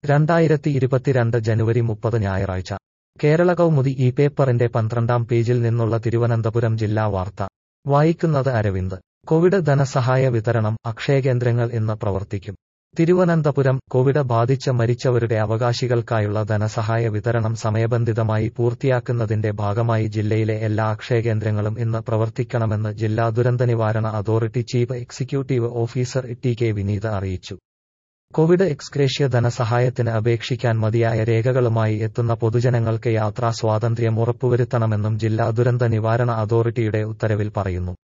രണ്ടായിരത്തി ഇരുപത്തിരണ്ട് ജനുവരി മുപ്പത് ഞായറാഴ്ച കേരള കൗമുദി ഈ പേപ്പറിന്റെ പന്ത്രണ്ടാം പേജിൽ നിന്നുള്ള തിരുവനന്തപുരം ജില്ലാ വാർത്ത വായിക്കുന്നത് അരവിന്ദ് കോവിഡ് ധനസഹായ വിതരണം അക്ഷയകേന്ദ്രങ്ങൾ ഇന്ന് പ്രവർത്തിക്കും തിരുവനന്തപുരം കോവിഡ് ബാധിച്ച് മരിച്ചവരുടെ അവകാശികൾക്കായുള്ള ധനസഹായ വിതരണം സമയബന്ധിതമായി പൂർത്തിയാക്കുന്നതിന്റെ ഭാഗമായി ജില്ലയിലെ എല്ലാ അക്ഷയകേന്ദ്രങ്ങളും ഇന്ന് പ്രവർത്തിക്കണമെന്ന് ജില്ലാ ദുരന്തനിവാരണ authority chief executive officer T K Vineeth അറിയിച്ചു കോവിഡ് എക്സ്ഗ്രേഷ്യ ധനസഹായത്തിന് അപേക്ഷിക്കാൻ മതിയായ രേഖകളുമായി എത്തുന്ന പൊതുജനങ്ങൾക്ക് യാത്രാ സ്വാതന്ത്ര്യം ഉറപ്പുവരുത്തണമെന്നും ജില്ലാ ദുരന്ത നിവാരണ അതോറിറ്റിയുടെ ഉത്തരവിൽ പറയുന്നു